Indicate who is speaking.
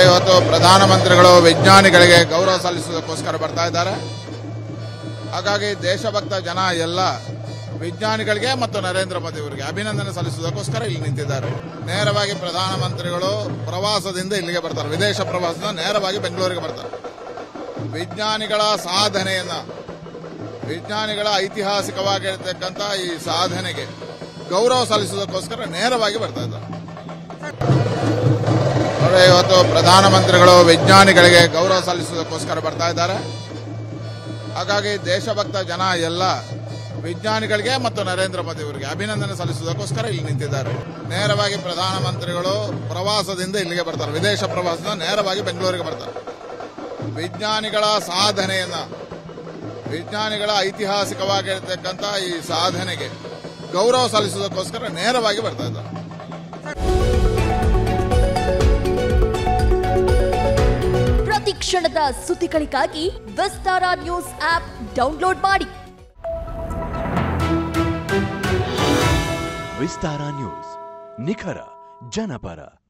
Speaker 1: ಇವತ್ತು ಪ್ರಧಾನಮಂತ್ರಿಗಳು ವಿಜ್ಞಾನಿಗಳಿಗೆ ಗೌರವ ಸಲ್ಲಿಸುವುದಕ್ಕೋಸ್ಕರ ಬರ್ತಾ ಇದ್ದಾರೆ ಹಾಗಾಗಿ ದೇಶಭಕ್ತ ಜನ ಎಲ್ಲ ವಿಜ್ಞಾನಿಗಳಿಗೆ ಮತ್ತು ನರೇಂದ್ರ ಮೋದಿ ಅವರಿಗೆ ಅಭಿನಂದನೆ ಸಲ್ಲಿಸುವುದಕ್ಕೋಸ್ಕರ ಇಲ್ಲಿ ನಿಂತಿದ್ದಾರೆ ನೇರವಾಗಿ ಪ್ರಧಾನಮಂತ್ರಿಗಳು ಪ್ರವಾಸದಿಂದ ಇಲ್ಲಿಗೆ ಬರ್ತಾರೆ ವಿದೇಶ ಪ್ರವಾಸದಿಂದ ನೇರವಾಗಿ ಬೆಂಗಳೂರಿಗೆ ಬರ್ತಾರೆ ವಿಜ್ಞಾನಿಗಳ ಸಾಧನೆಯನ್ನ ವಿಜ್ಞಾನಿಗಳ ಐತಿಹಾಸಿಕವಾಗಿರ್ತಕ್ಕಂಥ ಈ ಸಾಧನೆಗೆ ಗೌರವ ಸಲ್ಲಿಸುವುದಕ್ಕೋಸ್ಕರ ನೇರವಾಗಿ ಬರ್ತಾ ಇದ್ದಾರೆ ನೋಡಿ ಇವತ್ತು ಪ್ರಧಾನಮಂತ್ರಿಗಳು ವಿಜ್ಞಾನಿಗಳಿಗೆ ಗೌರವ ಸಲ್ಲಿಸುವುದಕ್ಕೋಸ್ಕರ ಬರ್ತಾ ಇದ್ದಾರೆ ಹಾಗಾಗಿ ದೇಶಭಕ್ತ ಜನ ಎಲ್ಲ ವಿಜ್ಞಾನಿಗಳಿಗೆ ಮತ್ತು ನರೇಂದ್ರ ಮೋದಿ ಅವರಿಗೆ ಅಭಿನಂದನೆ ಸಲ್ಲಿಸುವುದಕ್ಕೋಸ್ಕರ ಇಲ್ಲಿ ನಿಂತಿದ್ದಾರೆ ನೇರವಾಗಿ ಪ್ರಧಾನಮಂತ್ರಿಗಳು ಪ್ರವಾಸದಿಂದ ಇಲ್ಲಿಗೆ ಬರ್ತಾರೆ ವಿದೇಶ ಪ್ರವಾಸದಿಂದ ನೇರವಾಗಿ ಬೆಂಗಳೂರಿಗೆ ಬರ್ತಾರೆ ವಿಜ್ಞಾನಿಗಳ ಸಾಧನೆಯನ್ನ ವಿಜ್ಞಾನಿಗಳ ಐತಿಹಾಸಿಕವಾಗಿರ್ತಕ್ಕಂಥ ಈ ಸಾಧನೆಗೆ ಗೌರವ ಸಲ್ಲಿಸುವುದಕ್ಕೋಸ್ಕರ ನೇರವಾಗಿ ಬರ್ತಾ ಇದ್ದಾರೆ
Speaker 2: ಪ್ರತಿ ಕ್ಷಣದ ಸುದ್ದಿಗಳಿಗಾಗಿ ವಿಸ್ತಾರ ನ್ಯೂಸ್ ಆಪ್ ಡೌನ್ಲೋಡ್ ಮಾಡಿ
Speaker 3: ವಿಸ್ತಾರ ನ್ಯೂಸ್ ನಿಖರ ಜನಪರ